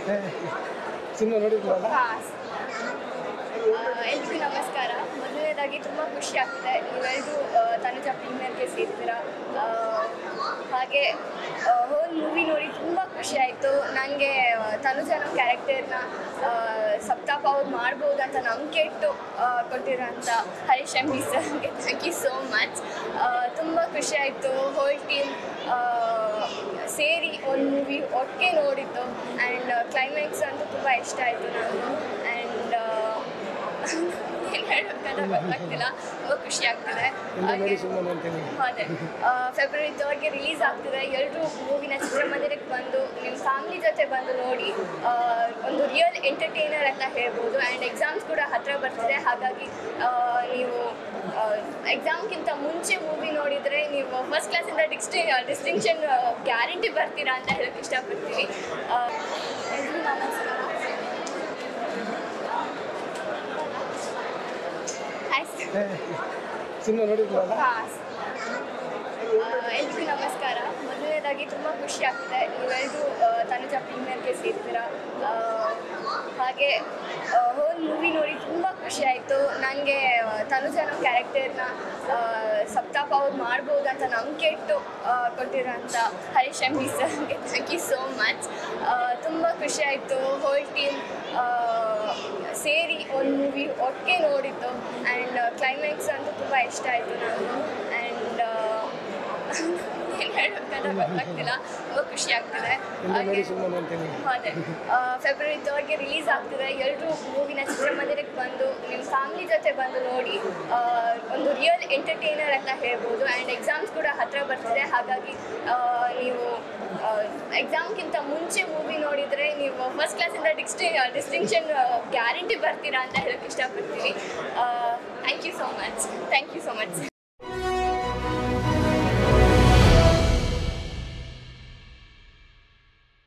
cinema ನೋಡಿದ್ರಲ್ಲ ಹಾಂ ಎಲ್ರಿಗೂ ನಮಸ್ಕಾರ ಮೊದಲನೇದಾಗಿ ತುಂಬ ಖುಷಿ ಆಗ್ತಿದೆ ನೀವೆಲ್ಲರೂ ತನುಜ ಪ್ರೀಮಿಯರ್ಗೆ ಸೇರ್ತೀರ ಆ, ಹಾಗೆ ಹೋಲ್ ಮೂವಿ ನೋಡಿ ತುಂಬ ಖುಷಿ ಆಯಿತು ನನಗೆ ತನುಜ ಅನ್ನೋ ಕ್ಯಾರೆಕ್ಟರ್ನ ಸಪ್ತಾಪ ಅವ್ರು ಮಾಡ್ಬೋದು ಅಂತ ನಂಬಿಕೆ ಇಟ್ಟು ಆ, ಕೊಟ್ಟಿರೋಂಥ ಹರೀಶ್ ಎಂ ಬಿ ಸರ್ಗೆ ಥ್ಯಾಂಕ್ ಯು ಸೋ ಮಚ್ ತುಂಬ ಖುಷಿ ಆಯಿತು ಹೋಲ್ ಟೀಮ್ ಸೇರಿ ಒಂದು ಮೂವಿ ಒಟ್ಟಿಗೆ ನೋಡಿದ್ದು ಆ್ಯಂಡ್ ಕ್ಲೈಮ್ಯಾಕ್ಸ್ ಅಂತೂ ತುಂಬ ಇಷ್ಟ ಆಯಿತು ನನಗೂ ಆ್ಯಂಡ್ ಏನು ಹೇಳಬೇಕಂತ ಗೊತ್ತಾಗ್ತಿಲ್ಲ ತುಂಬ ಖುಷಿ ಆಗ್ತಿದೆ ಎಂದು ನೋಡಿ ಹಾಗೆ ಸಿನಿಮಾ ನೋಡ್ತೀನಿ ಅದೇ ಫೆಬ್ರವರಿ ತರ್ಡ್ಗೆ ರಿಲೀಸ್ ಆಗ್ತಿದೆ ಎಲ್ಲರೂ ಮೂವಿನ ಚಿತ್ರಮಂದಿರಕ್ಕೆ ಬಂದು ನಿಮ್ಮ ಫ್ಯಾಮಿಲಿ ಜೊತೆ ಬಂದು ನೋಡಿ ಆ, ಒಂದು ರಿಯಲ್ ಎಂಟರ್ಟೈನರ್ ಅಂತ ಹೇಳ್ಬೋದು ಆ್ಯಂಡ್ ಎಕ್ಸಾಮ್ಸ್ ಕೂಡ ಹತ್ತಿರ ಬರ್ತಿದೆ ಹಾಗಾಗಿ ಆ, ನೀವು ಎಕ್ಸಾಮ್ಗಿಂತ ಮುಂಚೆ ಮೂವಿ ನೋಡಿದರೆ ನೀವು ಫಸ್ಟ್ ಕ್ಲಾಸಿಂದ ಡಿಸ್ಟಿ ಡಿಸ್ಟಿಂಕ್ಷನ್ ಗ್ಯಾರಂಟಿ ಬರ್ತೀರಾ ಅಂತ ಹೇಳೋಕ್ಕೆ ಇಷ್ಟಪಡ್ತೀನಿ ಆ, ಎಲ್ರಿಗೂ ನಮಸ್ಕಾರ ಹಾಯ್ ಸರ್ ಸಿನಿಮಾ ನೋಡಿದ್ರಲ್ಲ ಹಾಂ ಎಲ್ರಿಗೂ ನಮಸ್ಕಾರ ಮೊದಲನೇದಾಗಿ ತುಂಬ ಖುಷಿ ಆಗ್ತಿದೆ ನೀವೆಲ್ಲರೂ ತನುಜ ಪ್ರೀಮಿಯರ್ಗೆ ಸೇರ್ತೀರ ಆ, ಹಾಗೆ ಹೋಲ್ ಮೂವಿ ನೋಡಿ ತುಂಬ ಖುಷಿ ಆಯಿತು ನನಗೆ ತನುಜ ಅನ್ನೋ ಕ್ಯಾರೆಕ್ಟರ್ನ ಸಪ್ತಾಪ ಅವ್ರು ಮಾಡ್ಬೋದು ಅಂತ ನಂಬಿಕೆ ಇಟ್ಟು ಆ, ಕೊಟ್ಟಿರೋಂಥ ಹರೀಶ್ ಎಂ ಬಿ ಸರ್ಗೆ ಥ್ಯಾಂಕ್ ಯು ಸೋ ಮಚ್ ತುಂಬ ಖುಷಿ ಆಯಿತು ಹೋಲ್ ಟೀಮ್ ಸೇರಿ ಒಂದು ಮೂವಿ ಒಟ್ಟಿಗೆ ನೋಡಿದ್ದು ಆ್ಯಂಡ್ ಕ್ಲೈಮ್ಯಾಕ್ಸ್ ಅಂತೂ ತುಂಬ ಇಷ್ಟ ಆಯಿತು ನನಗೂ ಆ್ಯಂಡ್ ಏನು ಹೇಳಬೇಕಂತ ಗೊತ್ತಾಗ್ತಿಲ್ಲ ತುಂಬ ಖುಷಿ ಆಗ್ತಿದೆ ಎಂದು ನೋಡಿ ಹಾಗೆ ಸಿನಿಮಾ ನೋಡ್ತೀನಿ ಅದೇ ಫೆಬ್ರವರಿ ತರ್ಡ್ಗೆ ರಿಲೀಸ್ ಆಗ್ತಿದೆ ಎಲ್ಲರೂ ಮೂವಿನ ಚಿತ್ರಮಂದಿರಕ್ಕೆ ಬಂದು ನಿಮ್ಮ ಫ್ಯಾಮಿಲಿ ಜೊತೆ ಬಂದು ನೋಡಿ ಆ, ಒಂದು ರಿಯಲ್ ಎಂಟರ್ಟೈನರ್ ಅಂತ ಹೇಳ್ಬೋದು ಆ್ಯಂಡ್ ಎಕ್ಸಾಮ್ಸ್ ಕೂಡ ಹತ್ತಿರ ಬರ್ತಿದೆ ಹಾಗಾಗಿ ಆ, ನೀವು ಎಕ್ಸಾಮ್ಗಿಂತ ಮುಂಚೆ ಮೂವಿ ನೋಡಿದರೆ ನೀವು ಫಸ್ಟ್ ಕ್ಲಾಸಿಂದ ಡಿಸ್ಟಿ ಡಿಸ್ಟಿಂಕ್ಷನ್ ಗ್ಯಾರಂಟಿ ಬರ್ತೀರಾ ಅಂತ ಹೇಳೋಕ್ಕೆ ಇಷ್ಟಪಡ್ತೀನಿ thank you so much thank you so much